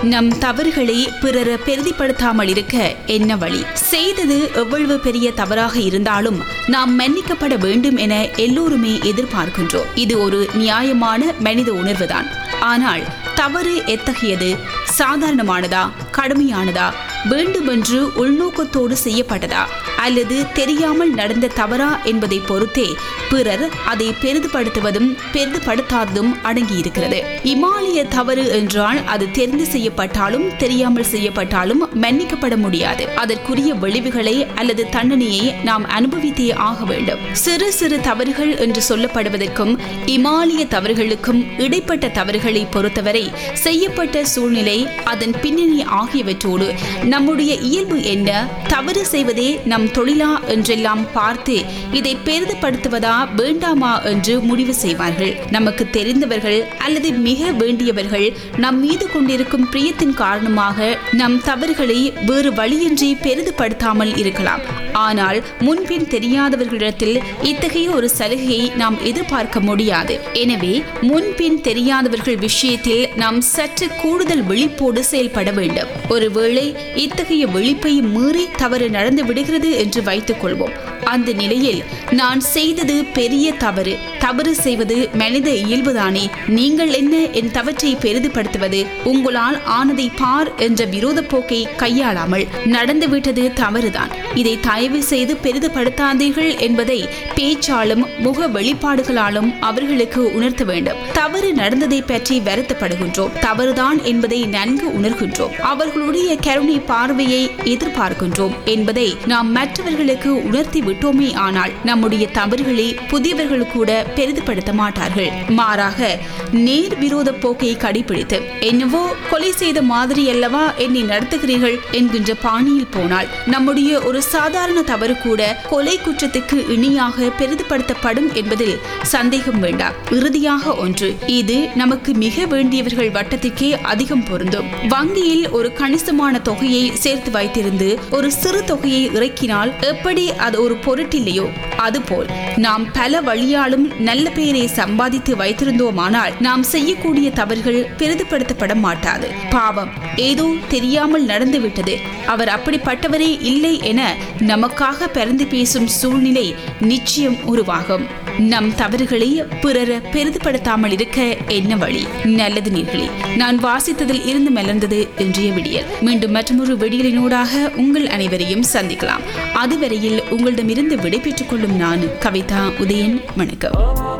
நம் தவறுகளை பிறர் பெரிதிப்படுத்தாமல் இருக்க என்ன வழி செய்தது எவ்வளவு பெரிய தவறாக இருந்தாலும் நாம் மன்னிக்கப்பட வேண்டும் என எல்லோருமே எதிர்பார்க்கின்றோம் இது ஒரு நியாயமான மனித உணர்வுதான் ஆனால் தவறு எத்தகையது சாதாரணமானதா கடுமையானதா வேண்டுமென்று உள்நோக்கத்தோடு செய்யப்பட்டதா அல்லது தெரியாமல் நடந்த தவறா என்பதை பொறுத்தே பிறர் அதை பெரிதுபடுத்துவதும் பெரிதுபடுத்தாததும் அடங்கியிருக்கிறது இமாலய தவறு என்றால் அது தெரிந்து செய்யப்பட்டாலும் தெரியாமல் செய்யப்பட்டாலும் மன்னிக்கப்பட முடியாது அதற்குரிய விளைவுகளை அல்லது தண்டனையை நாம் அனுபவித்தே ஆக வேண்டும் சிறு சிறு தவறுகள் என்று சொல்லப்படுவதற்கும் இமாலய தவறுகளுக்கும் இடைப்பட்ட தவறுகளை பொறுத்தவரை செய்யப்பட்ட சூழ்நிலை அதன் பின்னணி ஆகியவற்றோடு நம்முடைய இயல்பு என்ன தவறு செய்வதே நம் தொழிலா என்றெல்லாம் பார்த்து இதை பெரிதுபடுத்துவதா வேண்டாமா என்று முடிவு செய்வார்கள் நமக்கு தெரிந்தவர்கள் அல்லது மிக வேண்டியவர்கள் நம் மீது கொண்டிருக்கும் பிரியத்தின் காரணமாக நம் தவறுகளை வேறு வழியின்றி பெரிதுபடுத்தாமல் இருக்கலாம் ஆனால் முன்பின் தெரியாதவர்களிடத்தில் இத்தகைய ஒரு சலுகையை நாம் எதிர்பார்க்க முடியாது எனவே முன்பின் தெரியாதவர்கள் விஷயத்தில் நாம் சற்று கூடுதல் விழிப்போடு செயல்பட வேண்டும் ஒருவேளை இத்தகைய விழிப்பை மீறி தவறு நடந்து விடுகிறது என்று வைத்துக் கொள்வோம் அந்த நிலையில் நான் செய்தது பெரிய தவறு தவறு செய்வது மனித இயல்புதானே நீங்கள் என்ன என் தவற்றை பெரிதுபடுத்துவது உங்களால் ஆனதை பார் என்ற விரோத போக்கை கையாளாமல் நடந்துவிட்டது தவறுதான் இதை தயவு செய்து பெரிதுபடுத்தாதீர்கள் என்பதை பேச்சாலும் முக வெளிப்பாடுகளாலும் அவர்களுக்கு உணர்த்த வேண்டும் தவறு நடந்ததை பற்றி வருத்தப்படுகின்றோம் தவறுதான் என்பதை நன்கு உணர்கின்றோம் அவர்களுடைய கருணை பார்வையை எதிர்பார்க்கின்றோம் என்பதை நாம் மற்றவர்களுக்கு உணர்த்தி விட்டோமே ஆனால் நம்முடைய தவறுகளை புதியவர்கள் கூட பெரிதுபடுத்த மாட்டார்கள் மாறாக நேர் விரோத போக்கை கடைபிடித்து என்னவோ கொலை செய்த மாதிரி அல்லவா என்னை நடத்துகிறீர்கள் என்கின்ற பாணியில் போனால் நம்முடைய ஒரு சாதாரண தவறு கூட கொலை குற்றத்துக்கு இணையாக பெரிதுபடுத்தப்படும் என்பதில் சந்தேகம் வேண்டாம் இறுதியாக ஒன்று இது நமக்கு மிக வேண்டியவர்கள் வட்டத்திற்கே அதிகம் பொருந்தும் வங்கியில் ஒரு கணிசமான தொகையை சேர்த்து வைத்திருந்து ஒரு சிறு தொகையை இறக்கினால் எப்படி அது ஒரு பொருட்டில்லையோ அதுபோல் நாம் பல வழியாலும் நல்ல பெயரை சம்பாதித்து வைத்திருந்தோமானால் நாம் செய்யக்கூடிய தவறுகள் பெரிதுபடுத்தப்பட மாட்டாது பாவம் ஏதோ தெரியாமல் நடந்துவிட்டது அவர் அப்படிப்பட்டவரே இல்லை என நமக்காக பிறந்து பேசும் சூழ்நிலை நிச்சயம் உருவாகும் நம் தவறுகளை பிறர் பெரிதுபடுத்தாமல் இருக்க என்ன வழி நல்லது நீர்களே நான் வாசித்ததில் இருந்து மலர்ந்தது இன்றைய விடியல் மீண்டும் மற்றொரு விடியலினூடாக உங்கள் அனைவரையும் சந்திக்கலாம் அதுவரையில் உங்களிடமிருந்து விடை பெற்றுக் கொள்ளும் நான் கவிதா உதயன் வணக்கம்